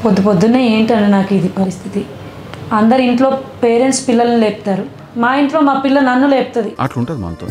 పొద్దు పొద్దున్నే ఏంటని నాకు ఇది పరిస్థితి అందరి ఇంట్లో పేరెంట్స్ పిల్లల్ని లేపుతారు మా ఇంట్లో మా పిల్ల నన్ను లేపుతుంది అట్లుంటుంది మనతో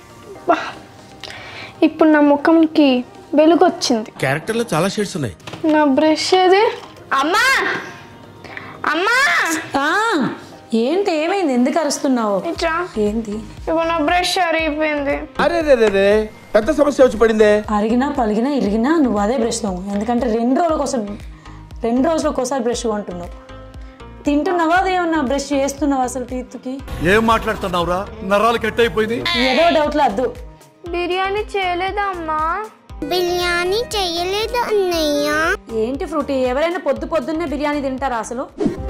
ఇప్పుడు నా ముఖంకి వెలుగు వచ్చింది క్యారెక్టర్లో చాలా షేడ్స్ ఉన్నాయి నా బ్రష్ ఏది అమ్మా అమ్మా ఆ, ఏంటి ఏమైంది ఎందుకు అరుస్తున్నావు ఇట్రా ఏంటి ఇప్పుడు నా బ్రష్ అరిగిపోయింది అరే రే రే రే పెద్ద సమస్య వచ్చి పడిందే అరిగినా పలిగినా ఇరిగినా నువ్వు అదే బ్రష్ తోము ఎందుకంటే రెండు రోజులకు ఒకసారి రెండు రోజులకు ఒకసారి బ్రష్ కొంటున్నావు తింటున్నావా అదేమన్నా బ్రష్ చేస్తున్నావా అసలు టీత్కి ఏం మాట్లాడుతున్నావురా నరాలు కట్ అయిపోయింది ఏదో డౌట్లు వద్దు బిర్యానీ చేయలేదా అమ్మా బిర్యానీ చెయ్యలేదు అన్నయ్య ఏంటి ఫ్రూటీ ఎవరైనా పొద్దు పొద్దున్నే బిర్యానీ తింటారా అసలు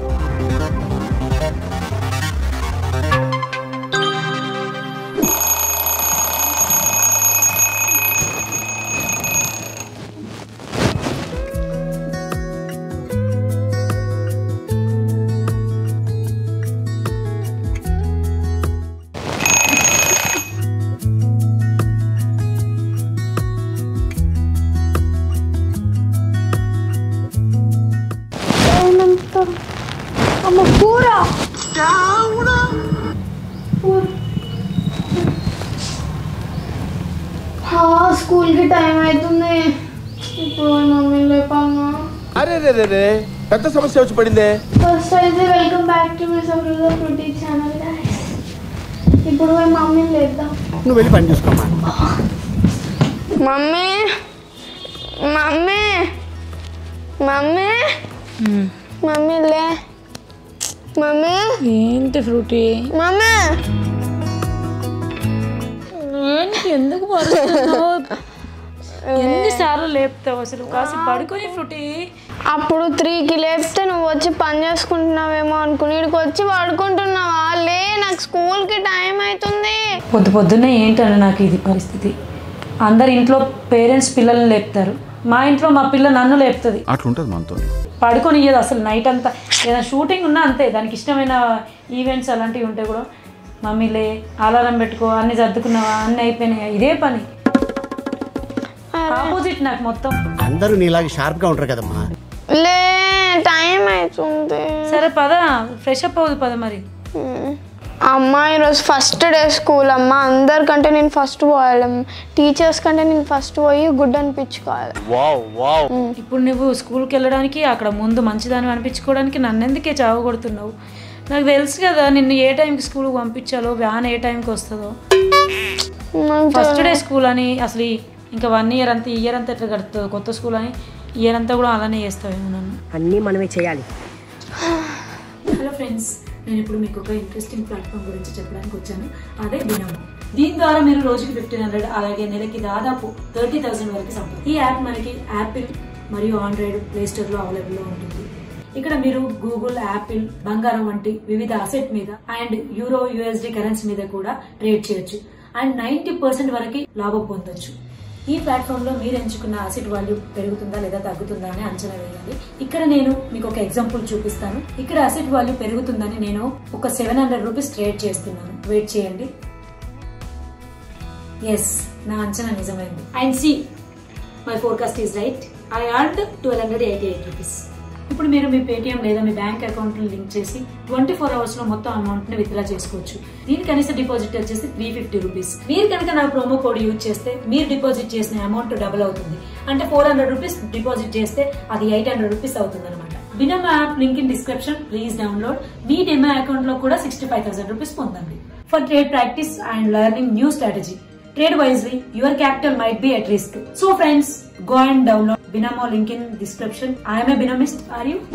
అమ్మ కూర స్కూల్కి టైం అవుతుంది ఇప్పుడు మమ్మీ లేపాను అరే రే రే రే పెద్ద సమస్య వచ్చి పడిందే ఫస్ట్ అయితే వెల్కమ్ బ్యాక్ టు మై సబ్రిజా ఫ్రూటీ ఛానల్ గైస్ ఇప్పుడు పోయి మమ్మీని లేద్దాం నువ్వు వెళ్ళి పని చూసుకోమా మమ్మీ మమ్మీ మమ్మీ మమ్మీ లే మమ్మీ ఏంటి ఫ్రూటీ మమ్మీ ఏంటి ఎందుకు పడుతున్నావు ఎన్నిసార్లు లేపుతావు అసలు కాసి పడుకొని ఫ్రూటీ అప్పుడు త్రీకి లేపితే నువ్వు వచ్చి పని చేసుకుంటున్నావేమో అనుకుని ఇక్కడికి వచ్చి పడుకుంటున్నావా లే నాకు స్కూల్కి టైం అవుతుంది పొద్దు పొద్దున్నే ఏంటని నాకు ఇది పరిస్థితి అందరి ఇంట్లో పేరెంట్స్ పిల్లల్ని లేపుతారు మా ఇంట్లో మా పిల్ల నన్ను లేపుతుంది అట్లుంటుంది మనతో పడుకొని ఇయ్యదు అసలు నైట్ అంతా ఏదైనా షూటింగ్ ఉన్నా అంతే దానికి ఇష్టమైన ఈవెంట్స్ అలాంటివి ఉంటే కూడా మమ్మీ లే అలారం పెట్టుకో అన్ని సర్దుకున్నావా అన్ని అయిపోయినాయా ఇదే పని ఆపోజిట్ నాకు మొత్తం అందరూ నీలాగా షార్ప్ గా ఉంటారు కదమ్మా లే టైం అవుతుంది సరే పద ఫ్రెష్ అప్ అవుదు పద మరి అమ్మ ఈరోజు ఫస్ట్ డే స్కూల్ అమ్మ అందరికంటే నేను ఫస్ట్ పోయాలి టీచర్స్ కంటే నేను ఫస్ట్ పోయి గుడ్ అనిపించుకోవాలి ఇప్పుడు నువ్వు స్కూల్కి వెళ్ళడానికి అక్కడ ముందు మంచిదాన్ని అనిపించుకోవడానికి నన్ను ఎందుకే చావు కొడుతున్నావు నాకు తెలుసు కదా నిన్ను ఏ టైంకి స్కూల్కి పంపించాలో వ్యాన్ ఏ టైంకి వస్తుందో నాకు ఫస్ట్ డే స్కూల్ అని అసలు ఈ- ఇంకా వన్ ఇయర్ అంతా ఇయర్ అంతా ఎట్లా గడుపుతుంది కొత్త స్కూల్ అని ఇయర్ అంతా కూడా అలానే చేస్తావేమో నన్ను అన్నీ మనమే చేయాలి హలో ఫ్రెండ్స్ నేను ఇప్పుడు మీకు ఒక ఇంట్రెస్టింగ్ ప్లాట్ఫామ్ గురించి చెప్పడానికి వచ్చాను అదే బినోమో దీని ద్వారా మీరు రోజుకి ఫిఫ్టీన్ హండ్రెడ్ అలాగే నెలకి దాదాపు థర్టీ థౌసండ్ వరకు సంపాదించవచ్చు ఈ యాప్ మనకి యాపిల్ మరియు ఆండ్రాయిడ్ ప్లే స్టోర్ లో అవైలబుల్ లో ఉంటుంది ఇక్కడ మీరు గూగుల్ యాపిల్ బంగారం వంటి వివిధ అసెట్ మీద అండ్ యూరో యుఎస్డి కరెన్సీ మీద కూడా ట్రేడ్ చేయొచ్చు అండ్ నైన్టీ పర్సెంట్ వరకు లాభం పొందొచ్చు ఈ ప్లాట్ఫామ్ లో మీరు ఎంచుకున్న అసెట్ వాల్యూ పెరుగుతుందా లేదా తగ్గుతుందా అని అంచనా వేయాలి ఇక్కడ నేను మీకు ఒక ఎగ్జాంపుల్ చూపిస్తాను ఇక్కడ అసెట్ వాల్యూ పెరుగుతుందని నేను ఒక సెవెన్ హండ్రెడ్ రూపీస్ ట్రేడ్ చేస్తున్నాను వెయిట్ చేయండి ఎస్ నా అంచనా నిజమైంది and see my forecast is right I earned twelve hundred eighty eight rupees ఇప్పుడు మీరు మీ పేటిఎం లేదా మీ బ్యాంక్ అకౌంట్ లింక్ చేసి ట్వంటీ ఫోర్ అవర్స్ లో మొత్తం అమౌంట్ ని విత్డ్రా చేసుకోవచ్చు దీని కనీస డిపాజిట్ వచ్చేసి త్రీ ఫిఫ్టీ రూపీస్ మీరు కనుక నా ప్రోమో కోడ్ యూజ్ చేస్తే మీరు డిపాజిట్ చేసిన అమౌంట్ డబుల్ అవుతుంది అంటే ఫోర్ హండ్రెడ్ రూపీస్ డిపాజిట్ చేస్తే అది ఎయిట్ హండ్రెడ్ రూపీస్ అవుతుంది అనమాట Binomo app link in description please download మీ డెమో అకౌంట్ లో కూడా సిక్స్టీ ఫైవ్ థౌసండ్ రూపీస్ పొందండి for trade practice and learning new strategy Trade wisely, your capital might be at risk. So friends, go and download Binomo link in description. I am a Binomist. Are you?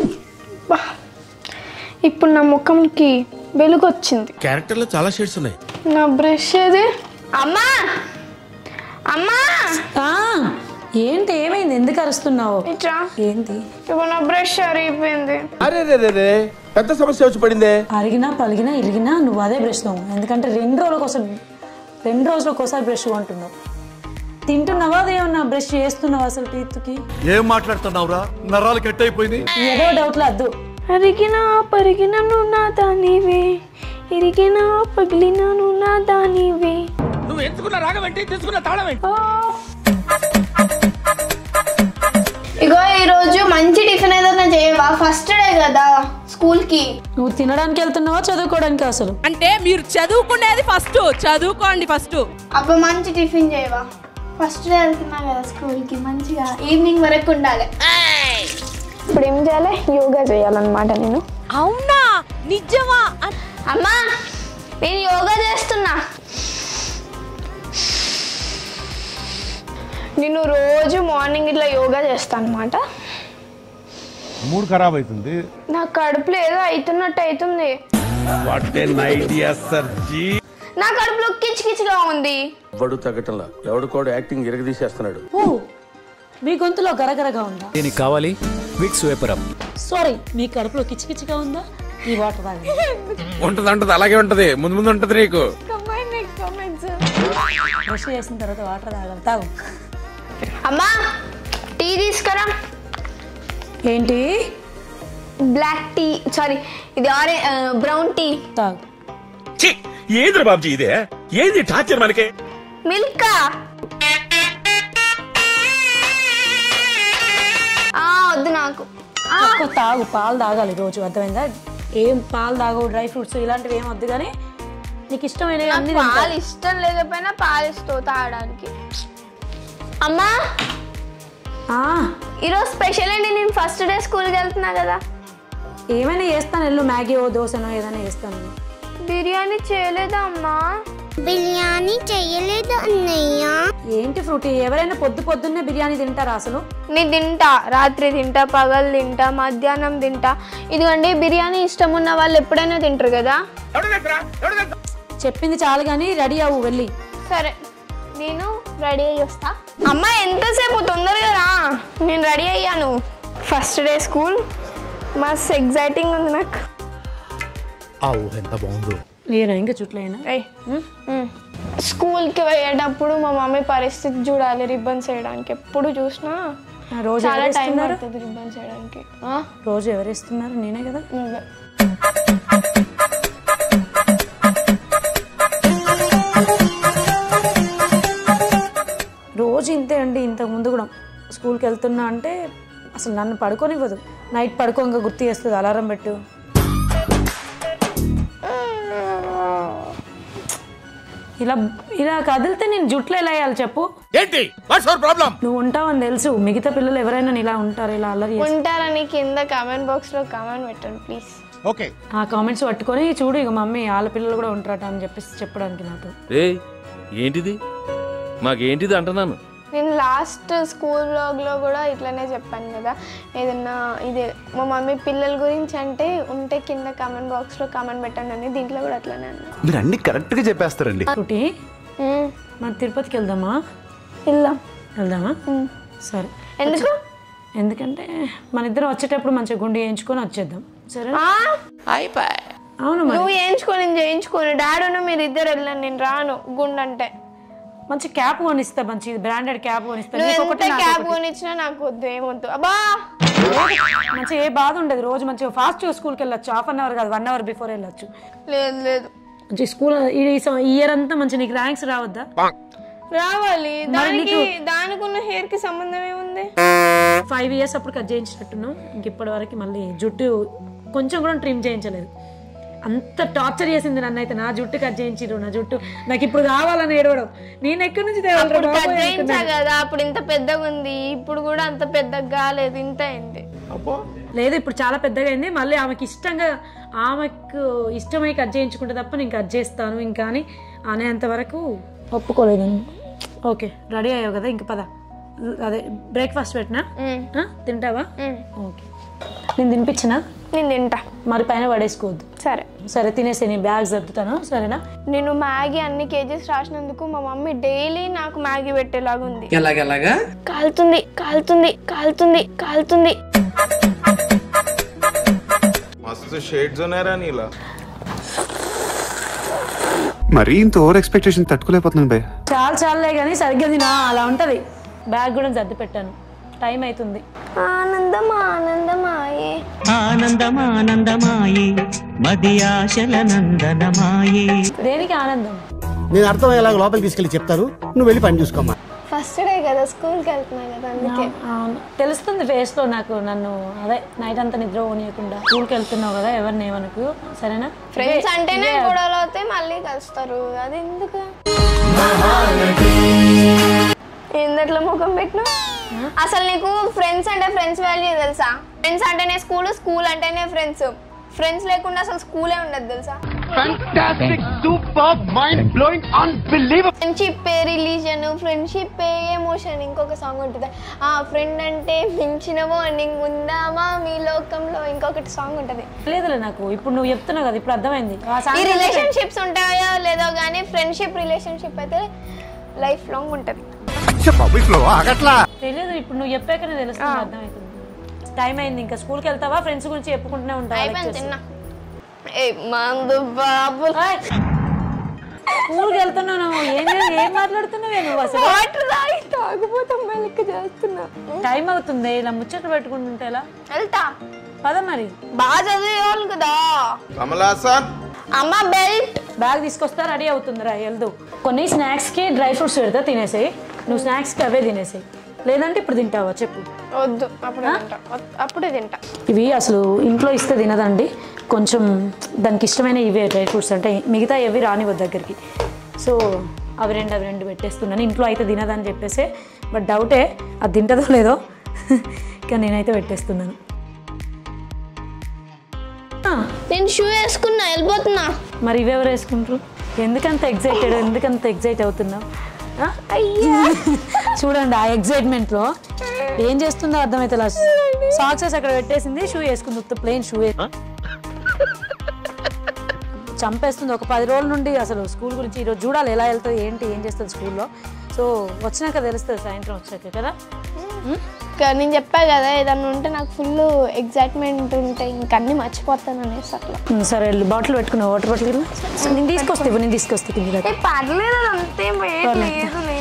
ఇప్పుడు నా ముఖంకి వెలుగు వచ్చింది క్యారెక్టర్లో చాలా shades ఉన్నాయి నా brush ఏది అమ్మా అమ్మా ఏంటి ఏమైంది ఎందుకు అరుస్తున్నావు ఇట్రా ఏంటి ఇప్పుడు నా బ్రష్ అరిగిపోయింది అరే రే రే రే పెద్ద సమస్య వచ్చి పడిందే అరిగినా పలిగినా ఇరిగినా నువ్వు అదే బ్రష్ తోము ఎందుకంటే రెండు రోజులకు ఒకసారి రెండు రోజులకు ఒకసారి బ్రష్ కొంటున్నావు తింటున్నావా అదేమన్నా బ్రష్ చేస్తున్నావు అసలు టీత్కి ఏం మాట్లాడుతున్నావురా నరాలు కట్ అయిపోయింది ఏదో డౌట్లు వద్దు అరిగినా పరిగిన నువ్వు నా దానివే ఇరిగినా పగిలిన నువ్వు నా దానివే నువ్వు ఎంచుకున్న రాగం ఏంటి తీసుకున్న తాళం ఏంటి ఇగో ఈరోజు మంచి టిఫిన్ ఏదైనా చేయవా కదా స్కూల్కి నువ్వు తినడానికి వెళ్తున్నావా చదువుకోవడానికి అసలు అంటే మీరు చదువుకునేది ఫస్ట్ చదువుకోండి ఫస్ట్ అబ్బా మంచి టిఫిన్ చేయవా ఫస్ట్ డే వెళ్తున్నా కదా స్కూల్కి మంచిగా ఈవినింగ్ వరకు ఉండాలి ఇప్పుడు ఏం చేయాలి యోగా చేయాలన్నమాట నేను అవునా నిజమా అమ్మా నేను యోగా చేస్తున్నా నేను రోజు మార్నింగ్ ఇట్లా యోగా చేస్తాను అనమాట మూడు ఖరాబ్ అవుతుంది నా కడుపులో ఏదో అవుతున్నట్టు అవుతుంది నా కడుపులో కిచ్ కిచ్గా ఉంది బడు తగ్గటంలా ఎవడు కూడా యాక్టింగ్ ఇరగదీసేస్తున్నాడు ఓ మీ గొంతులో గరగరగా ఉందా దీనికి కావాలి విక్స్ వేపరప్ సారీ మీ కడుపులో కిచకిచగా ఉందా ఈ వాటర్ తాగండి ఉంటది ఉంటది అలాగే ఉంటది ముందు ముందు ఉంటది నీకు బ్రష్ చేసిన తర్వాత వాటర్ తాగాలి తాగు అమ్మా టీ తీసుకురా ఏంటి బ్లాక్ టీ సారీ ఇది ఆరె బ్రౌన్ టీ తాగు ఏంద్ర బాబుజీ ఇదే ఏంది టార్చర్ మనకి మిల్క్ వద్దు నాకు ఆ, ఒక్క తాగు పాలు తాగాలి రోజు అర్థమైందా ఏం పాలు తాగు డ్రై ఫ్రూట్స్ ఇలాంటివి ఏం వద్దు కానీ నీకు ఇష్టమైనవి అన్ని నాకు తింటావు. పాలు ఇష్టం లేకపోయినా పాలు ఇస్తావు తాగడానికి అమ్మా ఆ, ఈరోజు స్పెషల్ అండి నేను ఫస్ట్ డే స్కూల్కి వెళ్తున్నా కదా ఏమైనా చేస్తాను ఎల్లు మ్యాగీ ఓ దోశనో ఏదైనా చేస్తాను బిర్యానీ చేయలేదా అమ్మా బిర్యానీ చెయ్యలేదు అన్నయ్య ఏంటి ఫ్రూటీ ఎవరైనా పొద్దు పొద్దున్నే బిర్యానీ తింటారా అసలు నేను తింటా రాత్రి తింటా పగలు తింటా మధ్యాహ్నం తింటా ఇదిగోండి బిర్యానీ ఇష్టం ఉన్న వాళ్ళు ఎప్పుడైనా తింటారు కదా చెప్పింది చాలు కానీ రెడీ అవ్వు వెళ్ళి సరే నేను రెడీ అయ్యి వస్తా అమ్మ ఎంతసేపు తొందరగా రా నేను రెడీ అయ్యాను ఫస్ట్ డే స్కూల్ మస్త్ ఎగ్జైటింగ్ ఉంది నాకు ఆ ఊహ ఎంత బాగుందో లేనా ఇంకా చుట్లైనా ఏయ్, మ్. స్కూల్కి పోయేటప్పుడు మా మమ్మీ పరిస్థితి చూడాలి రిబ్బన్స్ వేయడానికి ఎప్పుడు చూసినా రోజు చాలా ఎవరు టైం ఇస్తున్నారు? పడుతుంది రిబ్బన్స్ వేయడానికి ఆ? రోజు ఎవరు ఇస్తున్నారు నేనే కదా నువ్వే రోజు ఇంతే అండి ఇంతకు ముందు కూడా స్కూల్కి వెళ్తున్నా అంటే అసలు నన్ను పడుకోనివ్వదు నైట్ పడుకోగా గుర్తు చేస్తుంది అలారం పెట్టు ఇలా ఇలా కదిలితే నేను జుట్లు ఎలా వేయాలి చెప్పు ఏంటి వాట్స్ అవర్ ప్రాబ్లం నువ్వు ఉంటావని తెలుసు మిగతా పిల్లలు ఎవరైనా ఇలా ఉంటారు ఇలా అల్లరి చేస్తారు. ఉంటారని కింద కామెంట్ బాక్స్ లో కామెంట్ పెట్టండి ప్లీజ్ ఓకే ఆ కామెంట్స్ పట్టుకొని చూడు ఇక మమ్మీ వాళ్ళ పిల్లలు కూడా ఉంటారట అని చెప్పేసి చెప్పడానికి నాతో రే ఏంటిది మాకేంటిది అంటున్నాను నేను లాస్ట్ స్కూల్ బ్లాగ్ లో కూడా ఇట్లనే చెప్పాను కదా ఏదన్నా ఇది మా మమ్మీ పిల్లల గురించి అంటే ఉంటే కింద కామెంట్ బాక్స్ లో కామెంట్ పెట్టండి అని దీంట్లో కూడా అట్లనే అన్నా మీరు అన్ని కరెక్ట్ గా చెప్పేస్తారండి ఒకటి మ్, మన తిరుపతికి వెళ్దామా వెళ్దాం వెళ్దామా మ్. సరే ఎందుకు ఎందుకంటే మన ఇద్దరం వచ్చేటప్పుడు మంచిగా గుండి వేయించుకొని వచ్చేద్దాం సరే ఆ? అవును మరి నువ్వు చేయించుకో నేను చేయించుకోను డాడీను మీరు ఇద్దరు వెళ్ళండి నేను రాను గుండంటే మంచి క్యాప్ కొనిస్తా మంచి బ్రాండెడ్ క్యాప్ కొనిస్తా నువ్వు నీకు ఎంత ఒకటి, నాకు క్యాబ్ ఒకటి. కొనిచ్చినా నాకు వద్దు ఏమొద్దు అబ్బా మంచి ఏ బాధ ఉండదు రోజు మంచిగా ఫాస్ట్ స్కూల్కి వెళ్ళొచ్చు హాఫ్ అన్ అవర్ కాదు వన్ అవర్ బిఫోర్ వెళ్ళొచ్చు లేదు లేదు మంచి స్కూల్ ఈ ఇయర్ అంతా మంచి నీకు ర్యాంక్స్ రావద్దా రావాలి దానికి నీకు- దానికి ఉన్న హెయిర్ కి సంబంధం ఏముంది ఫైవ్ ఇయర్స్ అప్పుడు కట్ చేయించినట్టున్నావు ఇంక ఇప్పటి వరకు మళ్ళీ జుట్టు కొంచెం కూడా ట్రిమ్ చేయించలేదు అంత టార్చర్ చేసింది నన్ను అయితే నా జుట్టు కట్ చేయించిరు నా జుట్టు నాకు ఇప్పుడు కావాలని ఏడవడం నేను ఎక్కడి నుంచి తేవాలిరా అప్పుడు బాబోయ్ కట్ చేయించా అనుకున్నాను. కదా అప్పుడు ఇంత పెద్దగా ఉంది ఇప్పుడు కూడా అంత పెద్దగా కాలేదు ఇంత అయింది లేదు ఇప్పుడు చాలా పెద్దగా అయింది మళ్ళీ ఆమెకి ఇష్టంగా ఆమెకు ఇష్టమై కట్ చేయించుకుంటే తప్ప నేను కట్ చేస్తాను ఇంకా అని అనేంత వరకు ఒప్పుకోలేదు నేను. ఓకే రెడీ అయ్యావు కదా ఇంక పద అదే బ్రేక్ఫాస్ట్ పెట్టినా మ్. ఆ? తింటావా మ్. ఓకే నేను తినిపించినా నేను తింటా మరి పైన పడేసుకోవద్దు సరే సరే తినేసి నీ బ్యాగ్ సర్దుతాను సరేనా నేను మ్యాగీ అన్ని కేజీస్ రాసినందుకు మా మమ్మీ డైలీ నాకు మ్యాగీ పెట్టేలాగా ఉంది ఎలాగెలాగా కాలుతుంది కాలుతుంది కాలుతుంది కాలుతుంది మస్తు షేడ్స్ ఉన్నారా నీలా మరీ ఇంత ఓవర్ ఎక్స్పెక్టేషన్ తట్టుకోలేకపోతున్నాను భయ్ చాలు చాలులే కానీ సరిగ్గా తినా అలా ఉంటది బ్యాగ్ కూడా సర్ది పెట్టాను టైం అవుతుంది ఆనందం ఆనందమాయే ఆనందమానందమాయే మది ఆశల నందనమాయే దేనికి ఆనందం నేను అర్థమయ్యేలాగా లోపలికి తీసుకెళ్ళి చెప్తాను నువ్వు వెళ్ళి పని చూసుకోమ్మా ఫస్ట్ డే కదా స్కూల్కి వెళ్తున్నా కదా అందుకే అవును తెలుస్తుంది ఫేస్ లో నాకు నన్ను అదే నైట్ అంతా నిద్ర పోనీయకుండా స్కూల్కి వెళ్తున్నావు కదా ఎవరిని ఏమనుకు సరేనా ఫ్రెండ్స్ ఇదే- అంటేనే ఇదే- గొడవలు అవుతాయి మళ్ళీ కలుస్తారు అది ఎందుకు ఏందట్లా ముఖం పెట్టినా అసలు నీకు ఫ్రెండ్స్ అంటే ఫ్రెండ్స్ వాల్యూ తెలుసా ఫ్రెండ్స్ అంటేనే స్కూల్ స్కూల్ అంటేనే ఫ్రెండ్స్ ఫ్రెండ్స్ లేకుండా అసలు స్కూలే ఉండదు తెలుసా friendship a religion friendship a emotion ఇంకొక సాంగ్ ఉంటుంది ఆ ఫ్రెండ్ అంటే మించిన బాండింగ్ ఉందామా మీ లోకంలో ఇంకొకటి సాంగ్ ఉంటుంది లేదులే నాకు ఇప్పుడు నువ్వు చెప్తున్నావు కదా ఇప్పుడు అర్థమైంది ఆ ఈ సాంగ్ అయితే- రిలేషన్షిప్స్ ఉంటాయో లేదో కానీ ఫ్రెండ్షిప్ రిలేషన్షిప్ అయితే లైఫ్ లాంగ్ ఉంటుంది తెలియదు ఇప్పుడు నువ్వు చెప్పాకనే తెలుస్తుంది అర్థమవుతుంది టైం అయింది ఇంకా స్కూల్కి వెళ్తావా ఫ్రెండ్స్ గురించి చెప్పుకుంటూనే ఉంటావా అయిపోయింది lectures? తిన్నా ఏ మందు బాబు ఏయ్! స్కూల్కి వెళ్తున్నావు నువ్వు ఏం చే- ఏం మాట్లాడుతున్నావే నువ్వు అసలు వాటర్ తాగి తాగిపోతాం లెక్క చేస్తున్నా టైం అవుతుంది ఇలా ముచ్చట్లు పెట్టుకుంటుంటే ఎలా వెళ్తా పద మరి బాగా చదివేవాళ్ళు కదా కమలాసన్ అమ్మ బెల్ట్ బ్యాగ్ తీసుకొస్తా రెడీ అవుతుందిరా వెళ్దు కొన్ని స్నాక్స్కి డ్రై ఫ్రూట్స్ పెడతా తినేసేయి నువ్వు స్నాక్స్కి అవే తినేసేయి లేదంటే ఇప్పుడు తింటావా చెప్పు వద్దు అప్పుడే తింటా వద్- అప్పుడే తింటా ఇవి అసలు ఇంట్లో ఇస్తే తినదండి కొంచెం దానికి ఇష్టమైన ఇవే డ్రై ఫ్రూట్స్ అంటే మిగతా ఏవి రానివ్వదు దగ్గరికి సో అవి రెండు అవి రెండు పెట్టేస్తున్నాను ఇంట్లో అయితే తినదని చెప్పేసి బట్ డౌటే అది తింటదో లేదో కానీ నేనైతే పెట్టేస్తున్నాను ఆ, నేను షూ వేసుకున్నా వెళ్ళిపోతున్నా మరి ఇవెవరు వేసుకుంటారు ఎందుకంత ఎగ్జైటెడ్ ఎందుకంత ఎగ్జైట్ అవుతున్నావు ఆ? చూడండి ఆ ఎగ్జైట్మెంట్లో ఏం చేస్తుందో అర్థమైతే సాక్సెస్ అక్కడ పెట్టేసింది షూ వేసుకుంది ఉత్త ప్లెయిన్ షూ చంపేస్తుంది ఒక పది రోజుల నుండి అసలు స్కూల్ గురించి ఈరోజు చూడాలి ఎలా వెళ్తుంది ఏంటి ఏం చేస్తుంది స్కూల్లో సో వచ్చినాక తెలుస్తుంది సాయంత్రం వచ్చాక కదా ఇంకా నేను చెప్పా కదా ఏదన్నా ఉంటే నాకు ఫుల్ ఎగ్జైట్మెంట్ ఉంటే ఇంక అన్ని మర్చిపోతాను అనేసి అట్లా ఉమ్, సరే వెళ్ళి బాటిల్ పెట్టుకున్నావు వాటర్ బాటిల్ ఇవ్వు. నేను తీసుకొస్తే ఇవ్వు, నేను తీసుకొస్తే కింద ఏ, పర్లేదు అంతేం లేదులే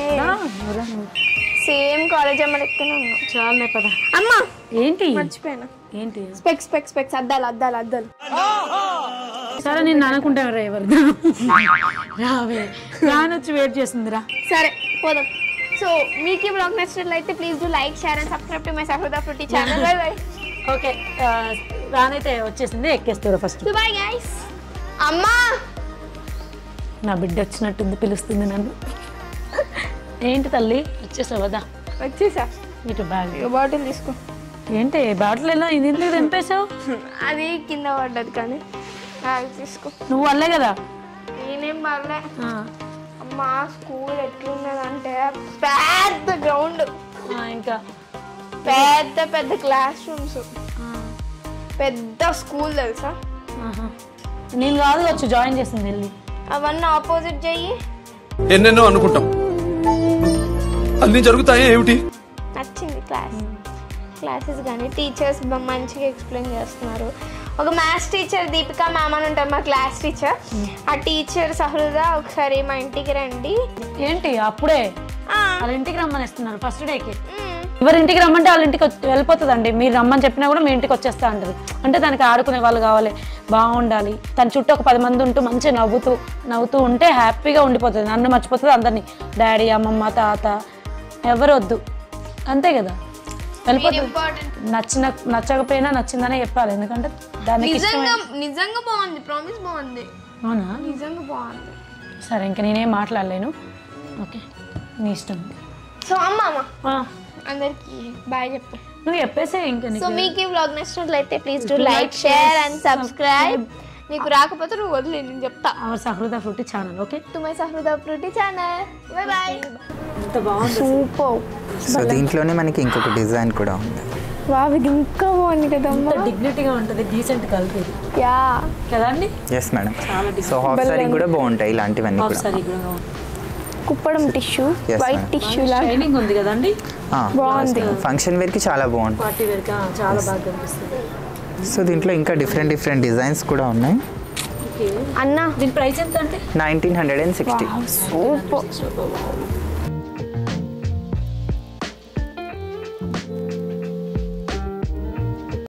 సేమ్ కాలేజ్ అమ్మ లెక్కనే ఉన్నాం చాలే పద అమ్మా ఏంటి మర్చిపోయాను ఏంటి స్పెక్స్ స్పెక్స్ స్పెక్స్ అద్దాలు అద్దాలు అద్దాలు సరే నేను అనుకుంటా రా ఎవరు రావే రానొచ్చి వెయిట్ చేస్తుంది రా సరే పోదాం సో మీకు ఈ బ్లాగ్ నచ్చినట్లయితే please do like share and subscribe to my Sahruda Fruity channel bye bye okay ఆ, రానైతే వచ్చేసింది ఎక్కేస్తారు ఫస్ట్ బాయ్ గైస్ అమ్మా నా బిడ్డ వచ్చినట్టుంది పిలుస్తుంది నన్ను ఏంటి తల్లి వచ్చేసావదా వచ్చేసా ఇటు బ్యాగ్ ఇక బాటిల్ తీసుకో ఏంటి బాటిల్ ఎలా ఇది ఎందుకు తెంపేశావు అది కింద పడ్డది కానీ అది తీసుకో నువ్వు వల్లే కదా నేనేం పర్లే ఆ, అమ్మా స్కూల్ ఎట్లున్నదంటే పెద్ద గ్రౌండ్ ఆ, ఇంకా పెద్ద పెద్ద క్లాస్ రూమ్స్ ఆ, పెద్ద స్కూల్ తెలుసా ఆహా. నేను కాదు వచ్చి జాయిన్ చేసింది వెళ్ళి అవన్నీ ఆపోజిట్ చెయ్యి ఎన్నెన్నో అనుకుంటాం అన్ని జరుగుతాయా ఏమిటి నచ్చింది క్లాస్ క్లాసెస్ కానీ టీచర్స్ మంచిగా ఎక్స్ప్లెయిన్ చేస్తున్నారు ఒక మ్యాథ్స్ టీచర్ దీపిక మ్యామ్ అని ఉంటారు మా క్లాస్ టీచర్ ఆ టీచర్ సహృద ఒకసారి మా ఇంటికి రండి ఏంటి అప్పుడే ఆ, వాళ్ళ ఇంటికి రమ్మని ఇస్తున్నారు ఫస్ట్ డేకి మ్, ఎవరి ఇంటికి రమ్మంటే వాళ్ళ ఇంటికి వచ్చి- వెళ్ళిపోతుందండి మీరు రమ్మని చెప్పినా కూడా మీ ఇంటికి వచ్చేస్తా అంటది అంటే తనకి ఆడుకునే వాళ్ళు కావాలి బాగుండాలి తన చుట్టూ ఒక పది మంది ఉంటూ మంచిగా నవ్వుతూ నవ్వుతూ ఉంటే హ్యాపీగా ఉండిపోతుంది నన్ను మర్చిపోతుంది అందరినీ డాడీ అమ్మమ్మ తాత ఎవరు వద్దు అంతే కదా వెళ్ళిపోతుంది important. నచ్చిన నచ్చకపోయినా నచ్చిందనే చెప్పాలి ఎందుకంటే దానికి నిజంగా ఇష్టమే నిజంగా బాగుంది ప్రామిస్ బాగుంది అవునా నిజంగా బాగుంది సరే ఇంకా నేనేం మాట్లాడలేను ఓకే నీ ఇష్టం సో అమ్మ అమ్మ ఆ, అందరికి బాయ్ చెప్పు నువ్వు చెప్పేసే ఇంకా సో నీకు మీకు ఈ వ్లాగ్ నచ్చినట్లయితే please do like share and subscribe నీకు రాకపోతే నువ్వు వదిలే నేను చెప్తా our Sahruda Fruity channel okay to my Sahruda Fruity channel bye bye ఎంత బాగుంది సూపర్ సో దీంట్లోనే మనకి ఇంకొక డిజైన్ కూడా ఉంది వావ్ ఇది ఇంకా బాగుంది కదమ్మా ఎంత డిగ్నిటీగా ఉంటుంది డీసెంట్ కలర్ ఇది యా కదండి yes madam so half sari కూడా బాగుంటాయి ఇలాంటివన్నీ హాఫ్ కూడా సారీ కూడా బాగుంది కుప్పడం tissue Yes, white ma'am. Tissue లాగా షైనింగ్ ఉంది కదండి బాగుంది ఫంక్షన్ వేర్కి చాలా బాగుంటుంది పార్టీ వేర్ గా చాలా బాగా కనిపిస్తుంది సో దీంట్లో ఇంకా డిఫరెంట్ డిఫరెంట్ డిజైన్స్ కూడా ఉన్నాయి ఓకే అన్న దీని ప్రైస్ ఎంత అంటే nineteen hundred and sixty super